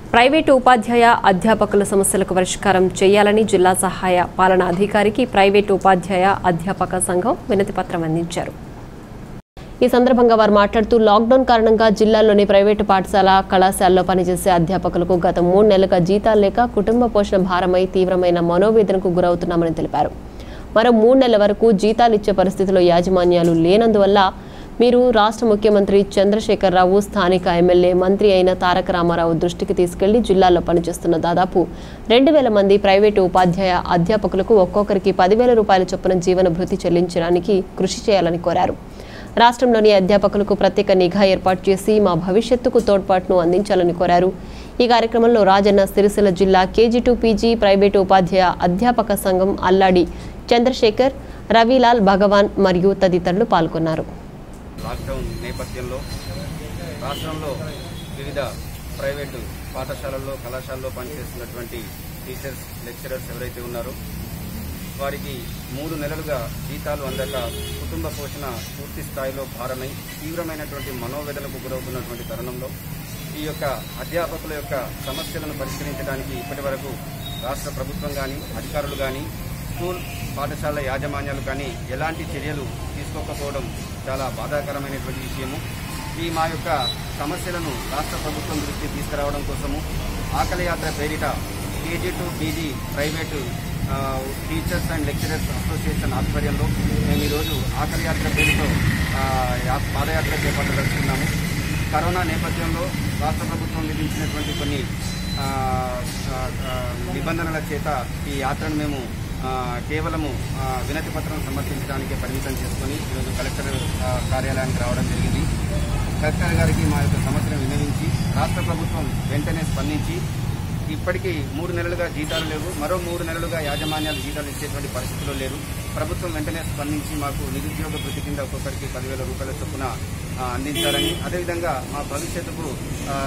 private ఉపాధ్యాయ అధ్యాపకుల సమస్యలకు పరిష్కారం చేయాలని జిల్లా సహాయ పాలనా అధికారికి ప్రైవేటు ఉపాధ్యాయ అధ్యాపక సంఘం వినతిపత్రం అందించారు ఈ సందర్భంగా వారు మాట్లాడుతూ లాక్డౌన్ కారణంగా జిల్లాలోని ప్రైవేటు పాఠశాల కళాశాలలో పనిచేసే అధ్యాపకులకు గత మూడు నెలలుగా జీతాలు లేక కుటుంబ పోషణ భారమై తీవ్రమైన మనోవేదనకు గురవుతున్నామని తెలిపారు మరో మూడు నెలల వరకు జీతాలు ఇచ్చే పరిస్థితిలో యాజమాన్యాలు లేనందువల్ల మీరు రాష్ట్ర ముఖ్యమంత్రి చంద్రశేఖరరావు స్థానిక ఎమ్మెల్యే మంత్రి అయిన తారక రామారావు దృష్టికి తీసుకెళ్లి జిల్లాలో పనిచేస్తున్న దాదాపు రెండు వేల మంది ప్రైవేటు ఉపాధ్యాయ అధ్యాపకులకు ఒక్కొక్కరికి పదివేల రూపాయల చొప్పున జీవన భృతి చెల్లించడానికి కృషి చేయాలని కోరారు రాష్ట్రంలోని అధ్యాపకులకు ప్రత్యేక నిఘా ఏర్పాటు చేసి మా భవిష్యత్తుకు తోడ్పాటును అందించాలని కోరారు ఈ కార్యక్రమంలో రాజన్న సిరిసిల్ల జిల్లా కేజీ టూ పీజీ ప్రైవేటు ఉపాధ్యాయ అధ్యాపక సంఘం అల్లాడి చంద్రశేఖర్ రవిలాల్ భగవాన్ మరియు తదితరులు పాల్గొన్నారు లాక్డౌన్ నేపథ్యంలో రాష్ట్రంలో వివిధ ప్రైవేటు పాఠశాలల్లో కళాశాలలో పనిచేస్తున్నటువంటి టీచర్స్ లెక్చరర్స్ ఎవరైతే ఉన్నారో వారికి మూడు నెలలుగా జీతాలు అందక కుటుంబ పోషణ పూర్తి స్థాయిలో భారమై తీవ్రమైనటువంటి మనోవేదనకు గురవుతున్నటువంటి తరుణంలో ఈ యొక్క అధ్యాపకుల యొక్క సమస్యలను పరిష్కరించడానికి ఇప్పటి వరకు రాష్ట్ర ప్రభుత్వం కానీ అధికారులు కానీ స్కూల్ పాఠశాల యాజమాన్యాలు కానీ ఎలాంటి చర్యలు తీసుకోకపోవడం చాలా బాధాకరమైనటువంటి విషయము ఈ మా యొక్క సమస్యలను రాష్ట్ర ప్రభుత్వం దృష్టికి తీసుకురావడం కోసము ఆకలి యాత్ర పేరిట కేజీ టు పీజీ ప్రైవేటు ఆ, టీచర్స్ అండ్ లెక్చరర్స్ అసోసియేషన్ ఆధ్వర్యంలో మేము ఈరోజు ఆకలి యాత్ర పేరుతో ఆ, యా- పాదయాత్ర చేపట్టదలుచుకున్నాము కరోనా నేపథ్యంలో రాష్ట్ర ప్రభుత్వం విధించినటువంటి కొన్ని ఆ, ఆ, ఆ, నిబంధనల చేత ఈ యాత్రను మేము ఆ, కేవలము ఆ, వినతి పత్రం సమర్పించడానికి పరిమితం చేసుకుని ఈరోజు కలెక్టర్ ఆ, కార్యాలయానికి రావడం జరిగింది కలెక్టర్ గారికి మా యొక్క సమస్యను విన్నవించి రాష్ట్ర ప్రభుత్వం వెంటనే స్పందించి ఇప్పటికీ మూడు నెలలుగా జీతాలు లేవు మరో మూడు నెలలుగా యాజమాన్యాలు జీతాలు ఇచ్చేటువంటి పరిస్థితుల్లో లేరు ప్రభుత్వం వెంటనే స్పందించి మాకు నిరుద్యోగ వృత్తి కింద ఒక్కొక్కరికి పదివేల రూపాయల చొప్పున ఆ, అందించాలని అదేవిధంగా మా భవిష్యత్తుకు ఆ,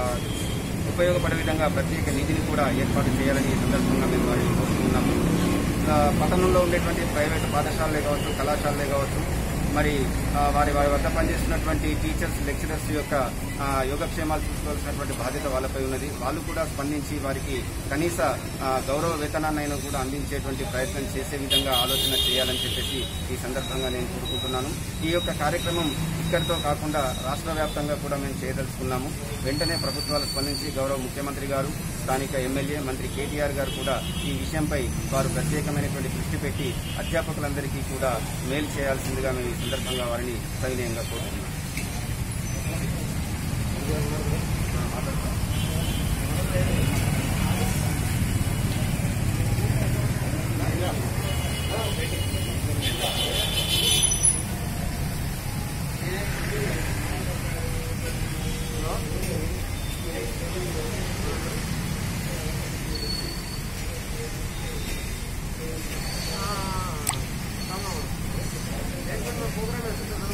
ఉపయోగపడే విధంగా ప్రత్యేక నిధిని కూడా ఏర్పాటు చేయాలని ఈ సందర్భంగా మేము వారిని కోరుతున్నాము ఆ, పట్టణంలో ఉండేటువంటి ప్రైవేట్ పాఠశాలలే కావచ్చు కళాశాలలే కావచ్చు మరి ఆ, వారి వారి వద్ద పనిచేస్తున్నటువంటి టీచర్స్ లెక్చరర్స్ యొక్క ఆ, యోగక్షేమాలు చూసుకోవాల్సినటువంటి బాధ్యత వాళ్ళపై ఉన్నది వాళ్ళు కూడా స్పందించి వారికి కనీస ఆ, గౌరవ వేతనాన్నైనా కూడా అందించేటువంటి ప్రయత్నం చేసే విధంగా ఆలోచన చేయాలని చెప్పేసి ఈ సందర్భంగా నేను కోరుకుంటున్నాను ఈ యొక్క కార్యక్రమం ఇక్కడితో కాకుండా రాష్ట్ర వ్యాప్తంగా కూడా మేము చేయదలుచుకున్నాము వెంటనే ప్రభుత్వాలు స్పందించి గౌరవ ముఖ్యమంత్రి గారు స్థానిక ఎమ్మెల్యే మంత్రి కేటీఆర్ గారు కూడా ఈ విషయంపై వారు ప్రత్యేకమైనటువంటి దృష్టి పెట్టి అధ్యాపకులందరికీ కూడా మేలు చేయాల్సిందిగా మేము ఈ సందర్భంగా వారిని సవినయంగా కోరుతున్నాం ప్రోగ్రామ్